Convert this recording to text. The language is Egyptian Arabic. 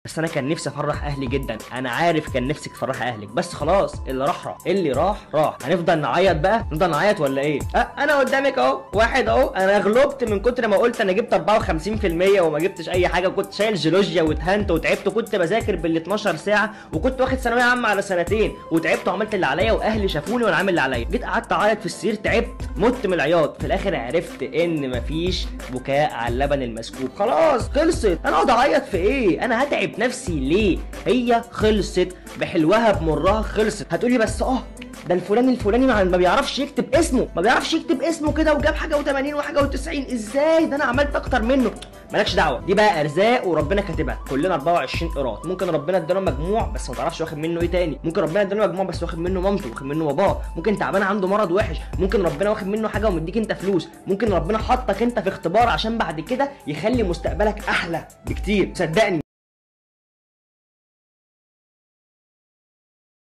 بس انا كان نفسي افرح اهلي جدا انا عارف كان نفسك تفرح اهلك بس خلاص اللي راح راح اللي راح راح هنفضل نعيط بقى نفضل نعيط ولا ايه أه انا قدامك اهو واحد اهو انا غلبت من كتر ما قلت انا جبت 54% وما جبتش اي حاجه وكنت شايل جيولوجيا واتهنت وتعبت وكنت بذاكر بال 12 ساعه وكنت واخد ثانويه عامه على سنتين وتعبت وعملت اللي عليا واهلي شافوني وانا عامل اللي عليا جيت قعدت اعيط في السرير تعبت مت من العياط في الاخر عرفت ان مفيش بكاء على اللبن المسكوب خلاص خلصت انا اقعد اعيط في ايه انا هتعب نفسي ليه هي خلصت بحلوها بمرها خلصت هتقولي بس اه ده الفلاني الفلاني ما ما بيعرفش يكتب اسمه ما بيعرفش يكتب اسمه كده وجاب حاجه و80 وحاجه و90 ازاي ده انا عملت اكتر منه مالكش دعوه دي بقى ارزاق وربنا كاتبها كلنا 24 قيراط ممكن ربنا ادانا مجموع بس ما تعرفش واخد منه ايه تاني ممكن ربنا ادانا مجموع بس واخد منه مامته واخد منه باباه ممكن تعبان عنده مرض وحش ممكن ربنا واخد منه حاجه ومديك انت فلوس ممكن ربنا حطك انت في اختبار عشان بعد كده يخلي مستقبلك احلى بكتير صدقني